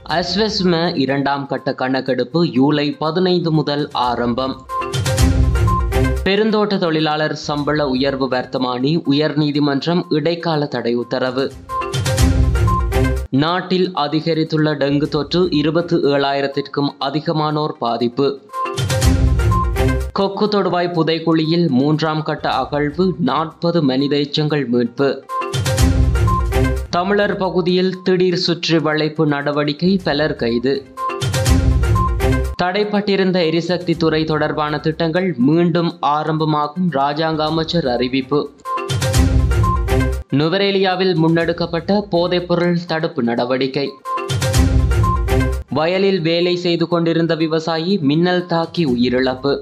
அஸ்வஸ்ம இரண்டாம் கட்ட கணக்கெடுப்பு ஜூலை பதினைந்து முதல் ஆரம்பம் பெருந்தோட்ட தொழிலாளர் சம்பள உயர்வு வர்த்தமானி உயர்நீதிமன்றம் இடைக்கால தடை உத்தரவு நாட்டில் அதிகரித்துள்ள டெங்கு தொற்று இருபத்தி ஏழாயிரத்திற்கும் அதிகமானோர் பாதிப்பு கொக்கு தொடுவாய் புதைக்குழியில் மூன்றாம் கட்ட அகழ்வு நாற்பது மனித எச்சங்கள் மீட்பு தமிழர் பகுதியில் திடீர் சுற்றி வளைப்பு நடவடிக்கை பலர் கைது தடைப்பட்டிருந்த எரிசக்தி துறை தொடர்பான திட்டங்கள் மீண்டும் ஆரம்பமாகும் ராஜாங்க அமைச்சர் அறிவிப்பு நுவரேலியாவில் முன்னெடுக்கப்பட்ட போதைப்பொருள் தடுப்பு நடவடிக்கை வயலில் வேலை செய்து கொண்டிருந்த விவசாயி மின்னல் தாக்கி உயிரிழப்பு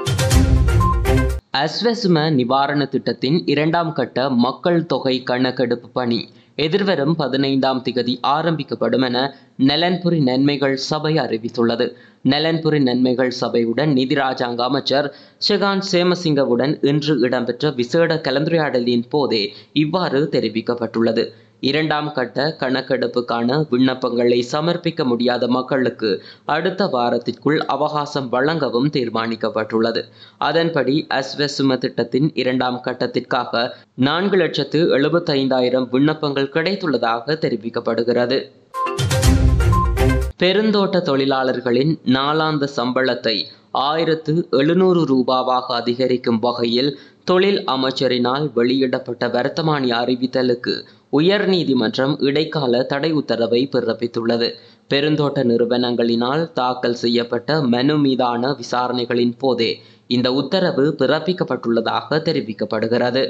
அஸ்வசும நிவாரண திட்டத்தின் இரண்டாம் கட்ட மக்கள் தொகை கணக்கெடுப்பு பணி எதிர்வரும் பதினைந்தாம் திகதி ஆரம்பிக்கப்படும் என நலன்புரி நன்மைகள் சபை அறிவித்துள்ளது நலன்புரி நன்மைகள் சபையுடன் நிதி ராஜாங்க அமைச்சர் ஷெகான் சேமசிங்கவுடன் இன்று இடம்பெற்ற விசேட கலந்துரையாடலின் போதே இவ்வாறு தெரிவிக்கப்பட்டுள்ளது இரண்டாம் கட்ட கணக்கெடுப்புக்கான விண்ணப்பங்களை சமர்ப்பிக்க முடியாத மக்களுக்கு அடுத்த வாரத்திற்குள் அவகாசம் வழங்கவும் தீர்மானிக்கப்பட்டுள்ளது அதன்படி அஸ்வசும திட்டத்தின் இரண்டாம் கட்டத்திற்காக நான்கு லட்சத்து எழுபத்தைந்தாயிரம் விண்ணப்பங்கள் கிடைத்துள்ளதாக தெரிவிக்கப்படுகிறது பெருந்தோட்ட தொழிலாளர்களின் நாளாந்த சம்பளத்தை ஆயிரத்து எழுநூறு ரூபாவாக அதிகரிக்கும் வகையில் தொழில் அமைச்சரினால் வெளியிடப்பட்ட வர்த்தமானி அறிவித்தலுக்கு உயர்நீதிமன்றம் இடைக்கால தடை உத்தரவை பிறப்பித்துள்ளது பெருந்தோட்ட நிறுவனங்களினால் தாக்கல் செய்யப்பட்ட மனு மீதான விசாரணைகளின் போதே இந்த உத்தரவு பிறப்பிக்கப்பட்டுள்ளதாக தெரிவிக்கப்படுகிறது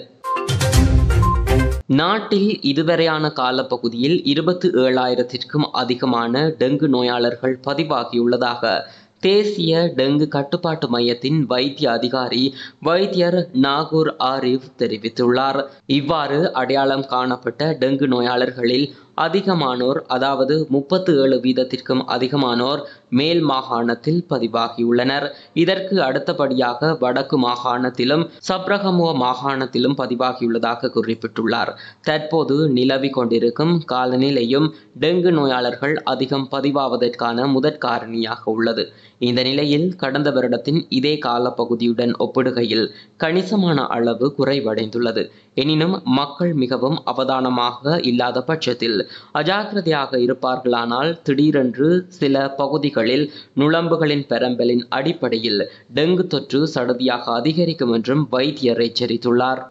நாட்டில் இதுவரையான காலப்பகுதியில் இருபத்தி ஏழாயிரத்திற்கும் அதிகமான டெங்கு நோயாளர்கள் பதிவாகியுள்ளதாக தேசிய டெங்கு கட்டுப்பாட்டு மையத்தின் வைத்திய அதிகாரி வைத்தியர் நாகூர் ஆரிஃப் தெரிவித்துள்ளார் இவ்வாறு அடையாளம் காணப்பட்ட டெங்கு நோயாளர்களில் அதிகமானோர் அதாவது முப்பத்து ஏழு வீதத்திற்கும் அதிகமானோர் மேல் மாகாணத்தில் பதிவாகியுள்ளனர் இதற்கு அடுத்தபடியாக வடக்கு மாகாணத்திலும் சப்ரகமுவ மாகாணத்திலும் பதிவாகியுள்ளதாக குறிப்பிட்டுள்ளார் தற்போது நிலவி கொண்டிருக்கும் காலநிலையும் டெங்கு நோயாளர்கள் அதிகம் பதிவாவதற்கான முதற் காரணியாக உள்ளது இந்த நிலையில் கடந்த வருடத்தின் இதே காலப்பகுதியுடன் ஒப்பிடுகையில் கணிசமான அளவு குறைவடைந்துள்ளது எனினும் மக்கள் மிகவும் அவதானமாக இல்லாத பட்சத்தில் அஜாக்கிரதையாக இருப்பார்களானால் திடீரென்று சில பகுதிகளில் நுழம்புகளின் பெரம்பலின் அடிப்படையில் டெங்கு தொற்று சடதியாக அதிகரிக்கும் என்றும் வைத்தியர் எச்சரித்துள்ளார்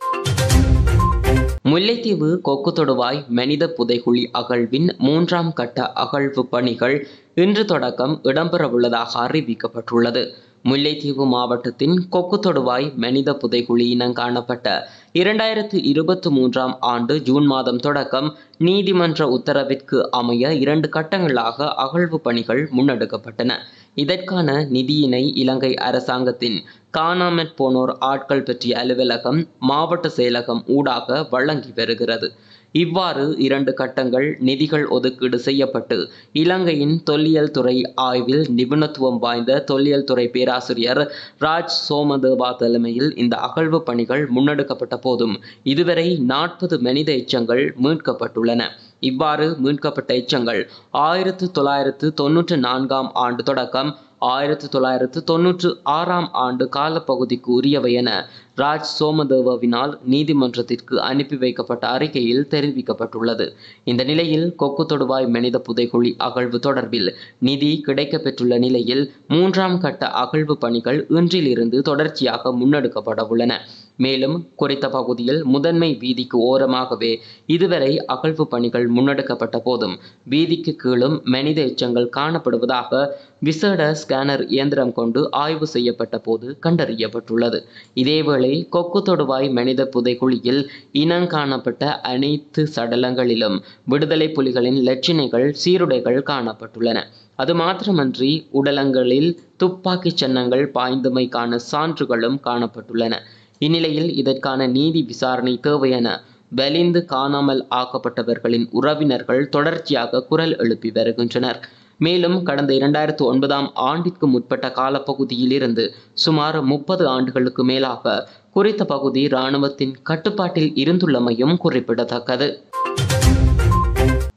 முல்லைத்தீவு கொக்கு தொடுவாய் மனித புதைகுழி அகழ்வின் மூன்றாம் கட்ட அகழ்வு பணிகள் இன்று தொடக்கம் இடம்பெறவுள்ளதாக அறிவிக்கப்பட்டுள்ளது முல்லைத்தீவு மாவட்டத்தின் கொக்கு தொடுவாய் மனித புதைகுழி இனம் காணப்பட்ட இரண்டாயிரத்து இருபத்தி மூன்றாம் ஆண்டு ஜூன் மாதம் தொடக்கம் நீதிமன்ற உத்தரவிற்கு அமைய இரண்டு கட்டங்களாக அகழ்வு பணிகள் முன்னெடுக்கப்பட்டன இதற்கான நிதியினை இலங்கை அரசாங்கத்தின் காணாமற் போனோர் ஆட்கள் பற்றிய அலுவலகம் மாவட்ட செயலகம் ஊடாக வழங்கி வருகிறது இவ்வாறு இரண்டு கட்டங்கள் நிதிகள் ஒதுக்கீடு செய்யப்பட்டு இலங்கையின் தொல்லியல் துறை ஆய்வில் நிபுணத்துவம் வாய்ந்த தொல்லியல் துறை பேராசிரியர் ராஜ் சோமதேவா தலைமையில் இந்த அகழ்வு பணிகள் முன்னெடுக்கப்பட்ட போதும் இதுவரை நாற்பது மனித எச்சங்கள் மீட்கப்பட்டுள்ளன இவ்வாறு மீட்கப்பட்ட எச்சங்கள் ஆயிரத்து தொள்ளாயிரத்து தொன்னூற்று நான்காம் ஆண்டு தொடக்கம் ஆயிரத்து தொள்ளாயிரத்து தொன்னூற்று ஆறாம் ஆண்டு காலப்பகுதிக்கு உரியவை என ராஜ் சோமதேவவினால் நீதிமன்றத்திற்கு அனுப்பி வைக்கப்பட்ட அறிக்கையில் தெரிவிக்கப்பட்டுள்ளது இந்த நிலையில் கொக்கு தொடுவாய் மனித புதைகுழி அகழ்வு தொடர்பில் நிதி கிடைக்கப்பெற்றுள்ள நிலையில் மூன்றாம் கட்ட அகழ்வு பணிகள் இன்றிலிருந்து தொடர்ச்சியாக முன்னெடுக்கப்பட உள்ளன மேலும் குறித்த பகுதியில் முதன்மை வீதிக்கு ஓரமாகவே இதுவரை அகழ்வு பணிகள் முன்னெடுக்கப்பட்ட போதும் வீதிக்கு கீழும் மனித எச்சங்கள் காணப்படுவதாக விசேட ஸ்கேனர் இயந்திரம் கொண்டு ஆய்வு செய்யப்பட்ட போது கண்டறியப்பட்டுள்ளது இதேவேளை கொக்கு தொடுவாய் மனித புதைகுழியில் இனம் காணப்பட்ட அனைத்து சடலங்களிலும் விடுதலை புலிகளின் லட்சணைகள் சீருடைகள் காணப்பட்டுள்ளன அது மாத்திரமன்றி உடலங்களில் துப்பாக்கிச் சின்னங்கள் பாய்ந்தமைக்கான சான்றுகளும் காணப்பட்டுள்ளன இந்நிலையில் இதற்கான நீதி விசாரணை தேவை என வலிந்து காணாமல் ஆக்கப்பட்டவர்களின் உறவினர்கள் தொடர்ச்சியாக குரல் எழுப்பி வருகின்றனர் மேலும் கடந்த இரண்டாயிரத்து ஒன்பதாம் ஆண்டிற்கு முற்பட்ட காலப்பகுதியில் இருந்து சுமார் முப்பது ஆண்டுகளுக்கு மேலாக குறித்த பகுதி இராணுவத்தின் கட்டுப்பாட்டில் இருந்துள்ளமையும் குறிப்பிடத்தக்கது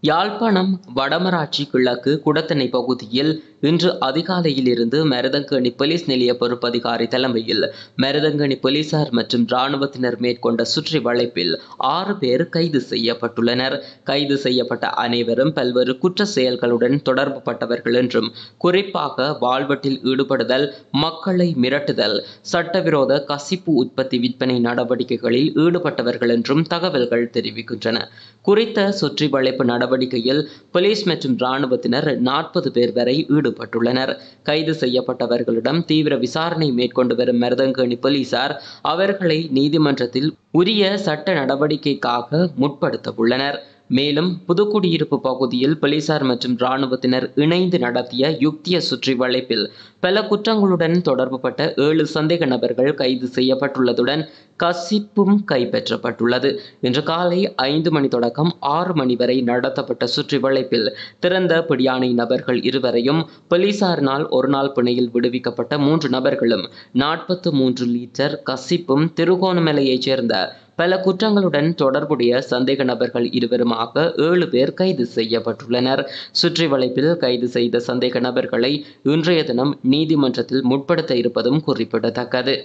யாழ்ப்பாணம் வடமராட்சி கிழக்கு குடத்தனை பகுதியில் இன்று அதிகாலையில் இருந்து மருதங்கணி போலீஸ் நிலைய பொறுப்பதிகாரி தலைமையில் மருதங்கணி போலீசார் மற்றும் இராணுவத்தினர் மேற்கொண்ட சுற்றி வளைப்பில் ஆறு பேர் கைது செய்யப்பட்டுள்ளனர் கைது செய்யப்பட்ட அனைவரும் பல்வேறு குற்ற செயல்களுடன் தொடர்பு பட்டவர்கள் என்றும் குறிப்பாக வாழ்வட்டில் ஈடுபடுதல் மக்களை மிரட்டுதல் சட்டவிரோத கசிப்பு உற்பத்தி விற்பனை நடவடிக்கைகளில் ஈடுபட்டவர்கள் என்றும் தகவல்கள் தெரிவிக்கின்றன குறித்த சுற்றி வளைப்பு நடவடிக்கையில் போலீஸ் மற்றும் இராணுவத்தினர் நாற்பது பேர் வரை ஈடுபட்டுள்ளனர் கைது செய்யப்பட்டவர்களிடம் தீவிர விசாரணை மேற்கொண்டு வரும் மருதங்கணி போலீசார் அவர்களை நீதிமன்றத்தில் உரிய சட்ட நடவடிக்கைக்காக முற்படுத்த உள்ளனர் மேலும் புதுக்குடியிருப்பு பகுதியில் போலீசார் மற்றும் இராணுவத்தினர் இணைந்து நடத்திய யுக்திய சுற்றி வளைப்பில் பல குற்றங்களுடன் தொடர்புபட்ட ஏழு சந்தேக நபர்கள் கைது செய்யப்பட்டுள்ளதுடன் கசிப்பும் கைப்பற்றப்பட்டுள்ளது இன்று காலை ஐந்து மணி தொடக்கம் ஆறு மணி வரை நடத்தப்பட்ட சுற்றி வளைப்பில் திறந்த பிடியாணை நபர்கள் இருவரையும் போலீசாரினால் ஒரு நாள் பிணையில் விடுவிக்கப்பட்ட மூன்று நபர்களும் நாற்பத்து மூன்று லிட்டர் கசிப்பும் திருகோணமலையைச் சேர்ந்த பல குற்றங்களுடன் தொடர்புடைய சந்தேக நபர்கள் இருவருமாக ஏழு பேர் கைது செய்யப்பட்டுள்ளனர் சுற்றி வளைப்பில் கைது செய்த சந்தேக நபர்களை இன்றைய தினம் நீதிமன்றத்தில் முற்படுத்த இருப்பதும் குறிப்பிடத்தக்கது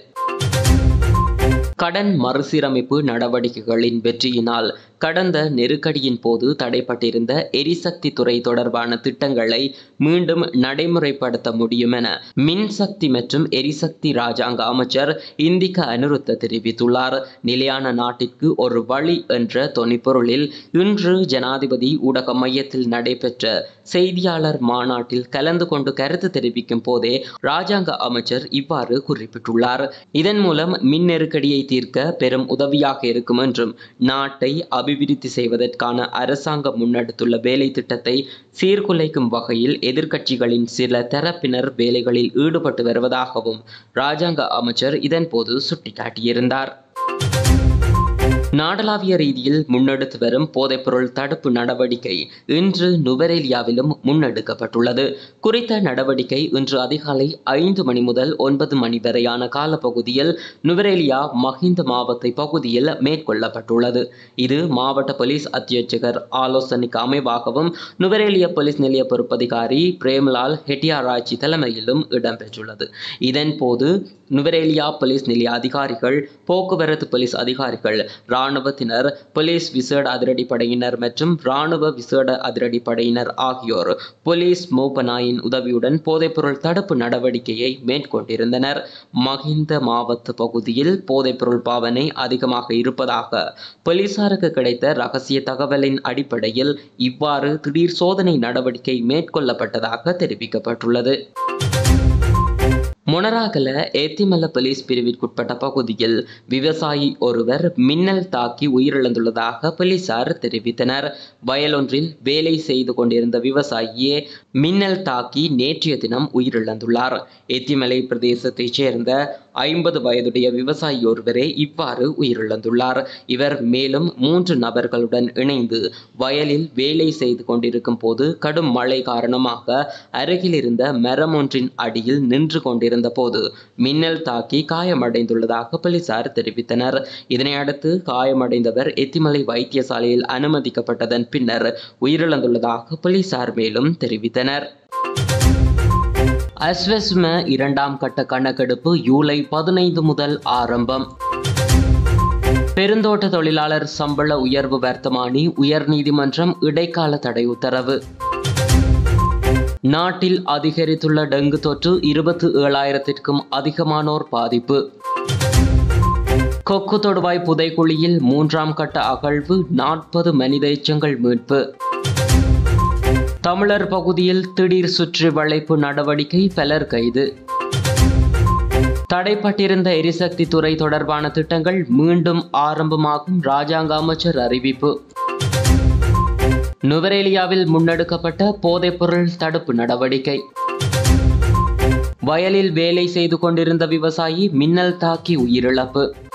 கடன் மறுசீரமைப்பு நடவடிக்கைகளின் வெற்றியினால் கடந்த நெருக்கடியின் போது தடைப்பட்டிருந்த எரிசக்தி துறை தொடர்பான திட்டங்களை மீண்டும் நடைமுறைப்படுத்த முடியும் என மின்சக்தி மற்றும் எரிசக்தி ராஜாங்க அமைச்சர் இந்திக அனுருத்த தெரிவித்துள்ளார் நிலையான நாட்டிற்கு ஒரு வழி என்ற தொனிப்பொருளில் இன்று ஜனாதிபதி ஊடக மையத்தில் நடைபெற்ற செய்தியாளர் மாநாட்டில் கலந்து கொண்டு கருத்து தெரிவிக்கும் போதே ராஜாங்க அமைச்சர் இவ்வாறு குறிப்பிட்டுள்ளார் இதன் மூலம் மின் நெருக்கடியை தீர்க்க பெரும் உதவியாக இருக்கும் என்றும் நாட்டை அபிவிருத்தி செய்வதற்கான அரசாங்கம் முன்னெடுத்துள்ள வேலை திட்டத்தை சீர்குலைக்கும் வகையில் எதிர்க்கட்சிகளின் சில தரப்பினர் வேலைகளில் ஈடுபட்டு வருவதாகவும் ராஜாங்க அமைச்சர் இதன்போது சுட்டிக்காட்டியிருந்தார் நாடளாவிய ரீதியில் முன்னெடுத்து வரும் போதைப்பொருள் தடுப்பு நடவடிக்கை இன்று நுவரேலியாவிலும் முன்னெடுக்கப்பட்டுள்ளது குறித்த நடவடிக்கை இன்று அதிகாலை ஐந்து மணி முதல் ஒன்பது மணி வரையான காலப்பகுதியில் நுவரேலியா மஹிந்த மாவட்ட பகுதியில் மேற்கொள்ளப்பட்டுள்ளது இது மாவட்ட போலீஸ் அத்தியட்சகர் ஆலோசனைக்கு அமைவாகவும் நுவரேலியா போலீஸ் நிலைய பொறுப்பதிகாரி பிரேம்லால் ஹெட்டியாராய்ச்சி தலைமையிலும் இடம்பெற்றுள்ளது இதன் போது நுவரேலியா போலீஸ் நிலைய அதிகாரிகள் போக்குவரத்து போலீஸ் அதிகாரிகள் இராணுவத்தினர் போலீஸ் விசேட அதிரடிப்படையினர் மற்றும் இராணுவ விசேட அதிரடிப்படையினர் ஆகியோர் போலீஸ் மோப்பனாயின் உதவியுடன் போதைப்பொருள் தடுப்பு நடவடிக்கையை மேற்கொண்டிருந்தனர் மகிந்த மாவட்ட பகுதியில் போதைப்பொருள் பாவனை அதிகமாக இருப்பதாக போலீசாருக்கு கிடைத்த ரகசிய தகவலின் அடிப்படையில் இவ்வாறு திடீர் சோதனை நடவடிக்கை மேற்கொள்ளப்பட்டதாக தெரிவிக்கப்பட்டுள்ளது மொனராகல ஏத்திமல்ல போலீஸ் பிரிவிற்குட்பட்ட பகுதியில் விவசாயி ஒருவர் மின்னல் தாக்கி உயிரிழந்துள்ளதாக போலீசார் தெரிவித்தனர் வயலொன்றில் வேலை செய்து கொண்டிருந்த விவசாயியே மின்னல் தாக்கி நேற்றைய தினம் உயிரிழந்துள்ளார் ஏத்திமலை பிரதேசத்தைச் சேர்ந்த ஐம்பது வயதுடைய விவசாயி ஒருவரே இவ்வாறு உயிரிழந்துள்ளார் இவர் மேலும் மூன்று நபர்களுடன் இணைந்து வயலில் வேலை செய்து கொண்டிருக்கும் போது கடும் மழை காரணமாக அருகில் இருந்த மரம் ஒன்றின் அடியில் நின்று கொண்டிருந்த போது மின்னல் தாக்கி காயமடைந்துள்ளதாக போலீசார் தெரிவித்தனர் இதனை அடுத்து காயமடைந்தவர் எத்திமலை வைத்தியசாலையில் அனுமதிக்கப்பட்டதன் பின்னர் உயிரிழந்துள்ளதாக போலீசார் மேலும் தெரிவித்தனர் அஸ்வஸ்ம இரண்டாம் கட்ட கணக்கெடுப்பு ஜூலை பதினைந்து முதல் ஆரம்பம் பெருந்தோட்ட தொழிலாளர் சம்பள உயர்வு வர்த்தமானி உயர்நீதிமன்றம் இடைக்கால தடை உத்தரவு நாட்டில் அதிகரித்துள்ள டெங்கு தொற்று இருபத்தி ஏழாயிரத்திற்கும் அதிகமானோர் பாதிப்பு கொக்கு தொடுவாய் புதைக்குழியில் மூன்றாம் கட்ட அகழ்வு நாற்பது மனித எச்சங்கள் மீட்பு தமிழர் பகுதியில் திடீர் சுற்றி வளைப்பு நடவடிக்கை பலர் கைது தடைப்பட்டிருந்த எரிசக்தி துறை தொடர்பான திட்டங்கள் மீண்டும் ஆரம்பமாகும் ராஜாங்க அமைச்சர் அறிவிப்பு நுவரேலியாவில் முன்னெடுக்கப்பட்ட போதைப்பொருள் தடுப்பு நடவடிக்கை வயலில் வேலை செய்து கொண்டிருந்த விவசாயி மின்னல் தாக்கி உயிரிழப்பு